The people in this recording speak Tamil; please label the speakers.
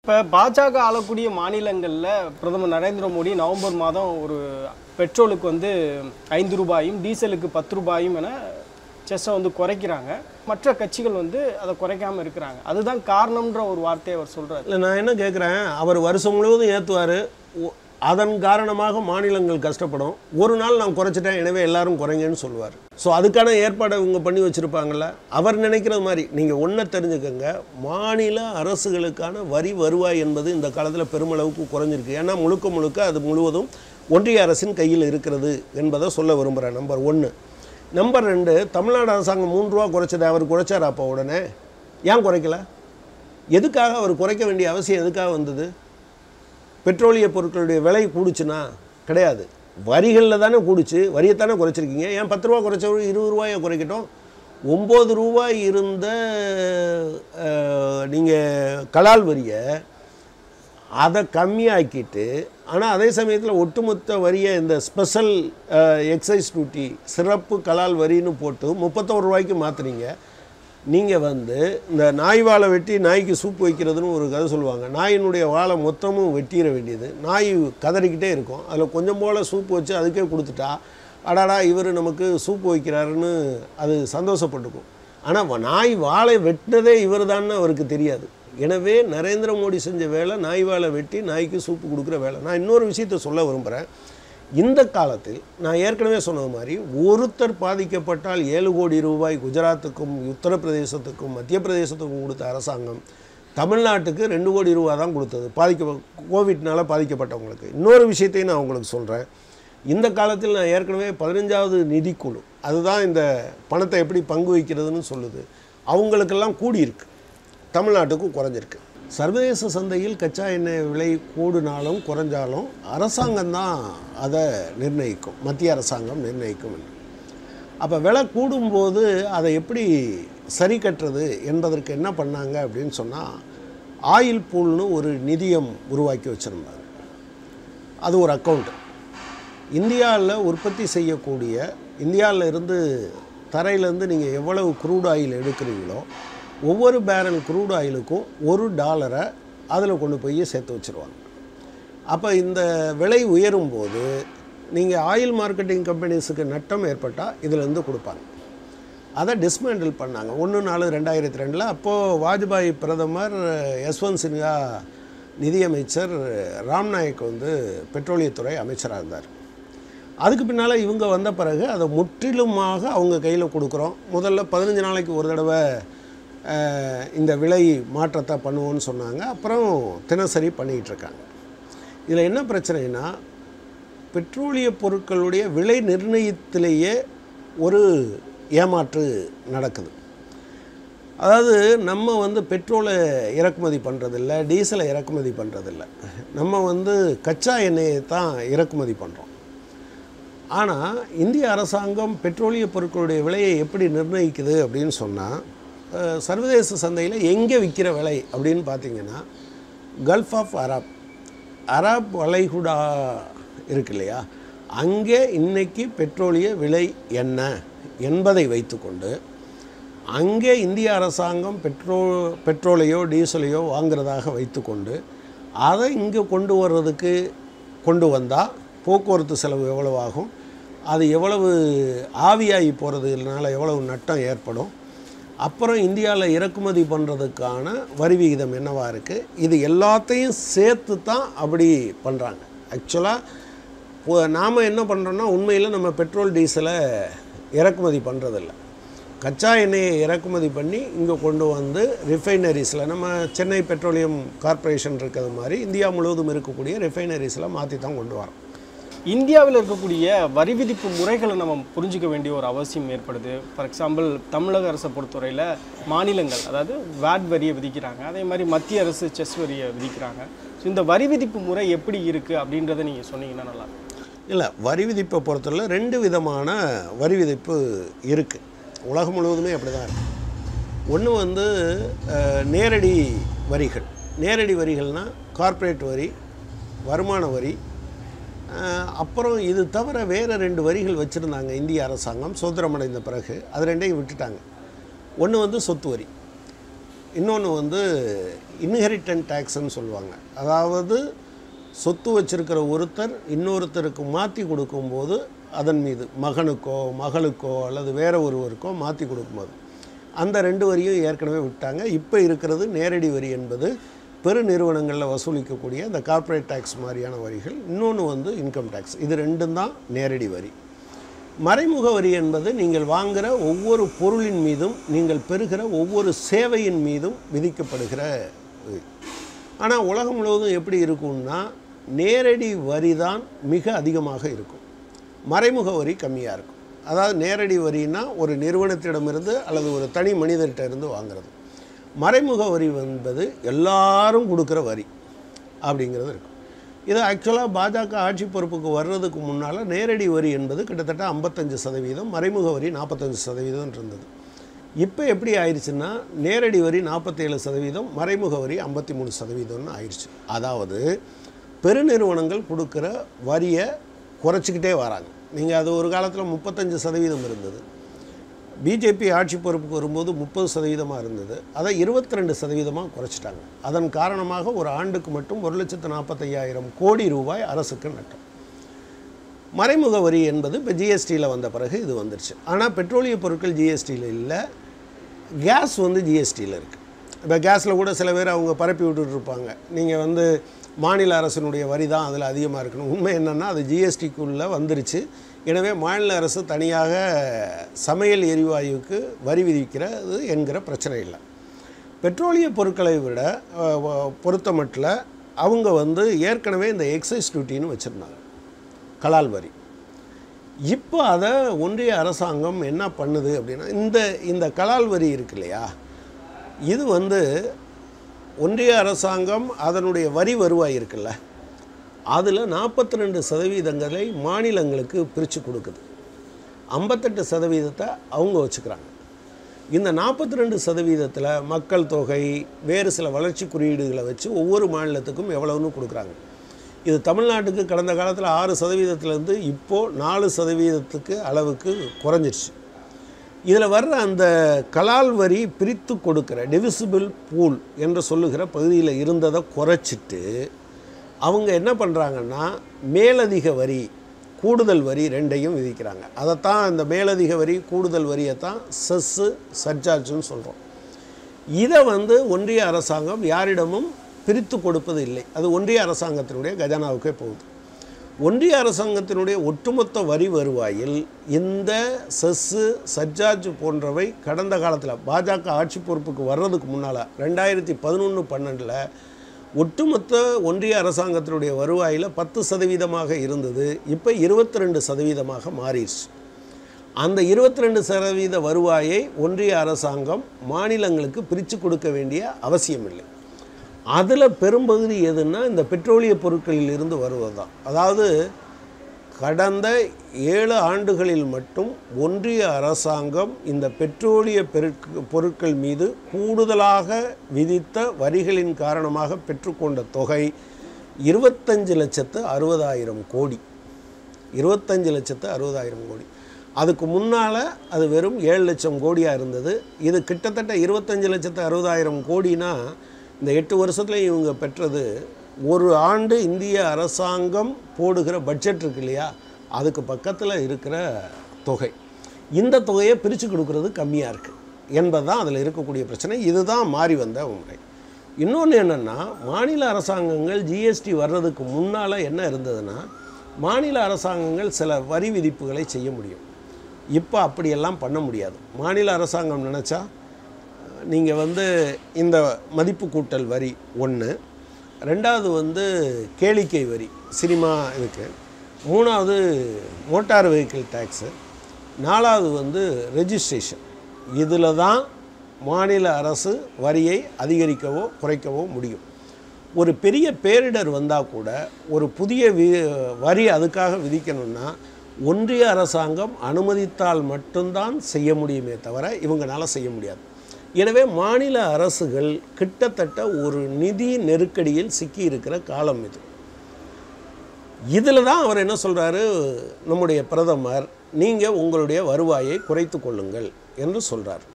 Speaker 1: இப்போ பாஜக ஆளக்கூடிய மாநிலங்களில் பிரதமர் நரேந்திர மோடி நவம்பர் மாதம் ஒரு பெட்ரோலுக்கு வந்து ஐந்து ரூபாயும் டீசலுக்கு பத்து ரூபாயும் என செஸ்ஸை வந்து குறைக்கிறாங்க மற்ற கட்சிகள் வந்து அதை குறைக்காம இருக்கிறாங்க அதுதான் காரணம்ன்ற ஒரு வார்த்தையை அவர் சொல்றாரு
Speaker 2: இல்லை நான் என்ன கேட்குறேன் அவர் வருஷம் முழுவதும் ஏற்றுவார் அதன் காரணமாக மாநிலங்கள் கஷ்டப்படும் ஒரு நாள் நான் குறைச்சிட்டேன் எனவே எல்லாரும் குறைங்கன்னு சொல்லுவார் ஸோ அதுக்கான ஏற்பாடை இவங்க பண்ணி வச்சுருப்பாங்கல்ல அவர் நினைக்கிறது மாதிரி நீங்கள் ஒன்றை தெரிஞ்சுக்கங்க மாநில அரசுகளுக்கான வரி வருவாய் என்பது இந்த காலத்தில் பெருமளவுக்கு குறைஞ்சிருக்கு ஏன்னா முழுக்க முழுக்க அது முழுவதும் ஒன்றிய அரசின் கையில் இருக்கிறது என்பதை சொல்ல விரும்புகிறேன் நம்பர் ஒன்று நம்பர் ரெண்டு தமிழ்நாடு அரசாங்கம் மூன்று ரூபா குறைச்சதை அவர் குறைச்சார் அப்போ உடனே ஏன் குறைக்கல எதுக்காக அவர் குறைக்க வேண்டிய அவசியம் எதுக்காக வந்தது பெட்ரோலிய பொருட்களுடைய விலை கூடுச்சுன்னா கிடையாது வரிகளில் தானே கூடுச்சு வரியைத்தானே குறைச்சிருக்கீங்க ஏன் பத்து ரூபா குறைச்சவர் இருபது ரூபாயை குறைக்கட்டும் ஒம்பது ரூபாய் இருந்த நீங்கள் கலால் வரியை அதை கம்மியாக்கிட்டு ஆனால் அதே சமயத்தில் ஒட்டுமொத்த வரியை இந்த ஸ்பெஷல் எக்ஸைஸ் டியூட்டி சிறப்பு கலால் வரின்னு போட்டு முப்பத்தோரு ரூபாய்க்கு மாற்றுறீங்க நீங்கள் வந்து இந்த நாய் வாழை வெட்டி நாய்க்கு சூப் வைக்கிறதுன்னு ஒரு கதை சொல்லுவாங்க நாயினுடைய வாழை மொத்தமும் வெட்டிட வேண்டியது நாய் கதறிக்கிட்டே இருக்கும் அதில் கொஞ்சம் போல் சூப் வச்சு அதுக்கே கொடுத்துட்டா அடாடா இவர் நமக்கு சூப் வைக்கிறாருன்னு அது சந்தோஷப்பட்டுக்கும் ஆனால் நாய் வாழை வெட்டினதே இவர் அவருக்கு தெரியாது எனவே நரேந்திர மோடி செஞ்ச வேலை நாய் வாழை வெட்டி நாய்க்கு சூப்பு கொடுக்குற வேலை நான் இன்னொரு விஷயத்தை சொல்ல விரும்புகிறேன் இந்த காலத்தில் நான் ஏற்கனவே சொன்னது மாதிரி ஒருத்தர் பாதிக்கப்பட்டால் ஏழு கோடி ரூபாய் குஜராத்துக்கும் உத்தரப்பிரதேசத்துக்கும் மத்திய பிரதேசத்துக்கும் கொடுத்த அரசாங்கம் தமிழ்நாட்டுக்கு ரெண்டு கோடி ரூபா தான் கொடுத்தது பாதிக்க கோவிட்னால பாதிக்கப்பட்டவங்களுக்கு இன்னொரு விஷயத்தையும் நான் உங்களுக்கு சொல்கிறேன் இந்த காலத்தில் நான் ஏற்கனவே பதினஞ்சாவது நிதிக்குழு அதுதான் இந்த பணத்தை எப்படி பங்கு வைக்கிறதுன்னு சொல்லுது அவங்களுக்கெல்லாம் கூடியிருக்கு தமிழ்நாட்டுக்கும் குறைஞ்சிருக்கு சர்வதேச சந்தையில் கச்சா எண்ணெய் விலை கூடினாலும் குறைஞ்சாலும் அரசாங்கம் தான் அதை நிர்ணயிக்கும் மத்திய அரசாங்கம் நிர்ணயிக்கும் என்று அப்போ விலை கூடும்போது அதை எப்படி சரி கட்டுறது என்பதற்கு என்ன பண்ணாங்க அப்படின்னு சொன்னால் ஆயில் பூல்னு ஒரு நிதியம் உருவாக்கி வச்சுருந்தாங்க அது ஒரு அக்கௌண்ட் இந்தியாவில் உற்பத்தி செய்யக்கூடிய இந்தியாவில் இருந்து தரையிலேருந்து நீங்கள் எவ்வளவு க்ரூட் ஆயில் எடுக்கிறீங்களோ ஒவ்வொரு பேரல் க்ரூட் ஆயிலுக்கும் ஒரு டாலரை அதில் கொண்டு போய் சேர்த்து வச்சுருவாங்க அப்போ இந்த விலை உயரும் போது நீங்கள் ஆயில் மார்க்கெட்டிங் கம்பெனிஸுக்கு நட்டம் ஏற்பட்டால் இதிலேருந்து கொடுப்பாங்க அதை டிஸ்மேண்டில் பண்ணாங்க ஒன்று நாலு ரெண்டாயிரத்தி ரெண்டில் அப்போது வாஜ்பாய் பிரதமர் யஸ்வந்த் சின்ஹா நிதியமைச்சர் ராம்நாயக் வந்து பெட்ரோலியத்துறை அமைச்சராக இருந்தார் அதுக்கு பின்னால் இவங்க வந்த பிறகு அதை முற்றிலுமாக அவங்க கையில் கொடுக்குறோம் முதல்ல பதினஞ்சு நாளைக்கு ஒரு தடவை அஹ், இந்த விலை மாற்றத்தை பண்ணுவோன்னு சொன்னாங்க அப்புறம் தினசரி பண்ணிக்கிட்டு இருக்காங்க இதில் என்ன பிரச்சனைனா பெட்ரோலிய பொருட்களுடைய விலை நிர்ணயத்திலேயே ஒரு ஏமாற்று நடக்குது அதாவது நம்ம வந்து பெட்ரோலை இறக்குமதி பண்ணுறதில்ல டீசலை இறக்குமதி பண்ணுறதில்ல நம்ம வந்து கச்சா எண்ணெயை தான் இறக்குமதி பண்ணுறோம் ஆனால் இந்திய அரசாங்கம் பெட்ரோலிய பொருட்களுடைய விலையை எப்படி நிர்ணயிக்குது அப்படின்னு சொன்னால் சர்வதேச சந்தையில் எங்கே விற்கிற விலை அப்படின்னு பார்த்தீங்கன்னா கல்ஃப் ஆஃப் அரப் அரப் வளைகுடா இருக்கு இல்லையா அங்கே இன்னைக்கு பெட்ரோலிய விலை என்ன என்பதை வைத்துக்கொண்டு அங்கே இந்திய அரசாங்கம் பெட்ரோ பெட்ரோலையோ டீசலையோ வாங்குறதாக வைத்துக்கொண்டு அதை இங்கே கொண்டு வர்றதுக்கு கொண்டு வந்தால் போக்குவரத்து செலவு எவ்வளவு ஆகும் அது எவ்வளவு ஆவியாகி போகிறதுனால எவ்வளவு நட்டம் ஏற்படும் அப்புறம் இந்தியாவில் இறக்குமதி பண்ணுறதுக்கான வரி விகிதம் என்னவாக இருக்குது இது எல்லாத்தையும் சேர்த்து தான் அப்படி பண்ணுறாங்க ஆக்சுவலாக நாம் என்ன பண்ணுறோன்னா உண்மையில் நம்ம பெட்ரோல் டீசலை இறக்குமதி பண்ணுறதில்ல கச்சா எண்ணெயை இறக்குமதி பண்ணி இங்கே கொண்டு வந்து ரிஃபைனரிஸில் நம்ம சென்னை பெட்ரோலியம் கார்ப்பரேஷன் இருக்கிறது மாதிரி இந்தியா முழுவதும் இருக்கக்கூடிய ரிஃபைனரிஸில் மாற்றி தான் கொண்டு வரோம்
Speaker 1: இந்தியாவில் இருக்கக்கூடிய வரி விதிப்பு முறைகளை நம்ம புரிஞ்சுக்க வேண்டிய ஒரு அவசியம் ஏற்படுது ஃபார் எக்ஸாம்பிள் தமிழக அரசை பொறுத்தவரையில் மாநிலங்கள் அதாவது வேட் வரியை விதிக்கிறாங்க அதே மாதிரி மத்திய அரசு செஸ் வரியை விதிக்கிறாங்க ஸோ இந்த வரி விதிப்பு முறை எப்படி இருக்குது அப்படின்றத நீங்கள் சொன்னீங்கன்னா நல்லா இருக்கும்.
Speaker 2: இல்லை வரி விதிப்பை பொறுத்தவரை ரெண்டு விதமான வரி விதிப்பு இருக்குது உலகம் முழுவதுமே அப்படி தான் இருக்குது ஒன்று வந்து அஹ், நேரடி வரிகள் நேரடி வரிகள்னால் கார்ப்பரேட் வரி வருமான வரி அஹ், அப்புறம் இது தவிர வேறு ரெண்டு வரிகள் வச்சுருந்தாங்க இந்திய அரசாங்கம் சுதந்திரம் அடைந்த பிறகு அது ரெண்டையும் விட்டுட்டாங்க ஒன்று வந்து சொத்து வரி இன்னொன்று வந்து இன்ஹெரிட்டன் டேக்ஸ்ன்னு சொல்லுவாங்க அதாவது சொத்து வச்சிருக்கிற ஒருத்தர் இன்னொருத்தருக்கு மாற்றி கொடுக்கும்போது அதன் மீது மகனுக்கோ மகளுக்கோ அல்லது வேற ஒருவருக்கோ மாற்றி கொடுக்கும்போது அந்த ரெண்டு வரியும் ஏற்கனவே விட்டாங்க இப்போ இருக்கிறது நேரடி வரி என்பது பெரு நிறுவனங்களில் வசூலிக்கக்கூடிய இந்த கார்ப்பரேட் டேக்ஸ் மாதிரியான வரிகள் இன்னொன்று வந்து இன்கம் டேக்ஸ் இது ரெண்டும் தான் நேரடி வரி மறைமுக வரி என்பது நீங்கள் வாங்குகிற ஒவ்வொரு பொருளின் மீதும் நீங்கள் பெறுகிற ஒவ்வொரு சேவையின் மீதும் விதிக்கப்படுகிற வரி ஆனால் உலகம் முழுவதும் எப்படி இருக்கும்னா நேரடி வரி தான் மிக அதிகமாக இருக்கும் மறைமுக வரி கம்மியாக இருக்கும் அதாவது நேரடி வரின்னா ஒரு நிறுவனத்திடமிருந்து அல்லது ஒரு தனி மனிதர்கிட்ட இருந்து வாங்குறது மறைமுக வரி என்பது எல்லாரும் கொடுக்குற வரி அப்படிங்கிறது இருக்கும் இது ஆக்சுவலாக பாஜக ஆட்சி பொறுப்புக்கு வர்றதுக்கு முன்னால் நேரடி வரி என்பது கிட்டத்தட்ட ஐம்பத்தஞ்சு சதவீதம் மறைமுக வரி நாற்பத்தஞ்சு சதவீதம் இருந்தது இப்போ எப்படி ஆயிடுச்சுன்னா நேரடி வரி நாற்பத்தேழு சதவீதம் மறைமுக வரி ஐம்பத்தி மூணு சதவீதம்னு ஆயிடுச்சு அதாவது பெருநிறுவனங்கள் கொடுக்குற வரியை குறைச்சிக்கிட்டே வராங்க நீங்கள் அது ஒரு காலத்தில் முப்பத்தஞ்சு சதவீதம் இருந்தது பிஜேபி ஆட்சி பொறுப்புக்கு வரும்போது முப்பது சதவீதமாக இருந்தது அதை இருபத்தி ரெண்டு சதவீதமாக குறைச்சிட்டாங்க அதன் காரணமாக ஒரு ஆண்டுக்கு மட்டும் ஒரு லட்சத்து நாற்பத்தையாயிரம் கோடி ரூபாய் அரசுக்கு நட்டம் மறைமுக வரி என்பது இப்போ ஜிஎஸ்டியில் வந்த பிறகு இது வந்துருச்சு ஆனால் பெட்ரோலிய பொருட்கள் ஜிஎஸ்டியில் இல்லை கேஸ் வந்து ஜிஎஸ்டியில் இருக்குது இப்போ கேஸில் கூட சில பேர் அவங்க பரப்பி விட்டுட்டு இருப்பாங்க நீங்கள் வந்து மாநில அரசினுடைய வரி தான் அதில் அதிகமாக இருக்கணும் உண்மை என்னென்னா அது ஜிஎஸ்டிக்குள்ளே வந்துருச்சு எனவே மாநில அரசு தனியாக சமையல் எரிவாயுவுக்கு வரி விதிக்கிறது என்கிற பிரச்சனை இல்லை பெட்ரோலிய பொருட்களை விட அஹ், வ- பொறுத்தமட்டில் அவங்க வந்து ஏற்கனவே இந்த எக்ஸைஸ் டியூட்டின்னு வச்சுருந்தாங்க கலால் வரி இப்போ அதை ஒன்றிய அரசாங்கம் என்ன பண்ணுது அப்படின்னா இந்த இந்த கலால் வரி இருக்கு இல்லையா இது வந்து ஒன்றிய அரசாங்கம் அதனுடைய வரி வருவாய் இருக்குல்ல அதில் நாற்பத்தி ரெண்டு சதவீதங்களை மாநிலங்களுக்கு பிரித்து கொடுக்குது ஐம்பத்தெட்டு சதவீதத்தை அவங்க வச்சுக்கிறாங்க இந்த நாற்பத்தி ரெண்டு சதவீதத்தில் மக்கள் தொகை வேறு சில வளர்ச்சி குறியீடுகளை வச்சு ஒவ்வொரு மாநிலத்துக்கும் எவ்வளவுன்னு கொடுக்குறாங்க இது தமிழ்நாட்டுக்கு கடந்த காலத்தில் ஆறு சதவீதத்திலேருந்து இப்போது நாலு சதவீதத்துக்கு அளவுக்கு குறைஞ்சிருச்சு இதில் வர்ற அந்த கலால் வரி பிரித்து கொடுக்கிற டிவிசிபிள் பூல் என்று சொல்லுகிற பகுதியில் இருந்ததை குறைச்சிட்டு அவங்க என்ன பண்ணுறாங்கன்னா மேலதிக வரி கூடுதல் வரி ரெண்டையும் விதிக்கிறாங்க அதைத்தான் இந்த மேலதிக வரி கூடுதல் வரியை தான் செஸ்ஸு சர்ச்சார்ஜுன்னு சொல்கிறோம் இதை வந்து ஒன்றிய அரசாங்கம் யாரிடமும் பிரித்து கொடுப்பது இல்லை அது ஒன்றிய அரசாங்கத்தினுடைய கஜானாவுக்கே போகுது ஒன்றிய அரசாங்கத்தினுடைய ஒட்டுமொத்த வரி வருவாயில் இந்த செஸ்ஸு சர்ஜார்ஜ் போன்றவை கடந்த காலத்தில் பாஜக ஆட்சி பொறுப்புக்கு வர்றதுக்கு முன்னால் ரெண்டாயிரத்தி பதினொன்று பன்னெண்டில் ஒட்டுமொத்த ஒன்றிய அரசாங்கத்தினுடைய வருவாயில் பத்து சதவீதமாக இருந்தது இப்போ இருபத்தி ரெண்டு சதவீதமாக மாறிடுச்சு அந்த இருபத்தி ரெண்டு சதவீத வருவாயை ஒன்றிய அரசாங்கம் மாநிலங்களுக்கு பிரித்து கொடுக்க வேண்டிய அவசியம் இல்லை அதில் பெரும்பகுதி எதுன்னா இந்த பெட்ரோலிய பொருட்களில் இருந்து வருவது தான் அதாவது கடந்த ஏழு ஆண்டுகளில் மட்டும் ஒன்றிய அரசாங்கம் இந்த பெட்ரோலிய பெருக்கு பொருட்கள் மீது கூடுதலாக விதித்த வரிகளின் காரணமாக பெற்றுக்கொண்ட தொகை இருபத்தஞ்சு லட்சத்து அறுபதாயிரம் கோடி இருபத்தஞ்சு லட்சத்து அறுபதாயிரம் கோடி அதுக்கு முன்னால் அது வெறும் ஏழு லட்சம் கோடியாக இருந்தது இது கிட்டத்தட்ட இருபத்தஞ்சு லட்சத்து அறுபதாயிரம் கோடினா இந்த எட்டு வருஷத்துல இவங்க பெற்றது ஒரு ஆண்டு இந்திய அரசாங்கம் போடுகிற பட்ஜெட் இருக்கு இல்லையா அதுக்கு பக்கத்தில் இருக்கிற தொகை இந்த தொகையை பிரித்து கொடுக்கறது கம்மியாக இருக்குது என்பதுதான் அதில் இருக்கக்கூடிய பிரச்சனை இதுதான் மாறி வந்த முறை இன்னொன்று என்னென்னா மாநில அரசாங்கங்கள் ஜிஎஸ்டி வர்றதுக்கு முன்னால் என்ன இருந்ததுன்னா மாநில அரசாங்கங்கள் சில வரி விதிப்புகளை செய்ய முடியும் இப்போ அப்படியெல்லாம் பண்ண முடியாது மாநில அரசாங்கம் நினச்சா நீங்கள் வந்து இந்த மதிப்பு கூட்டல் வரி ஒன்று ரெண்டாவது வந்து கேளிக்கை வரி சினிமா இதுக்கு மூணாவது மோட்டார் வெஹிக்கிள் டேக்ஸு நாலாவது வந்து ரெஜிஸ்ட்ரேஷன் இதில் தான் மாநில அரசு வரியை அதிகரிக்கவோ குறைக்கவோ முடியும் ஒரு பெரிய பேரிடர் வந்தால் கூட ஒரு புதிய வி வரி அதுக்காக விதிக்கணும்னா ஒன்றிய அரசாங்கம் அனுமதித்தால் மட்டும்தான் செய்ய முடியுமே தவிர இவங்களால செய்ய முடியாது எனவே மாநில அரசுகள் கிட்டத்தட்ட ஒரு நிதி நெருக்கடியில் சிக்கி இருக்கிற காலம் இது இதில் தான் அவர் என்ன சொல்கிறாரு நம்முடைய பிரதமர் நீங்கள் உங்களுடைய வருவாயை குறைத்து கொள்ளுங்கள் என்று சொல்கிறார்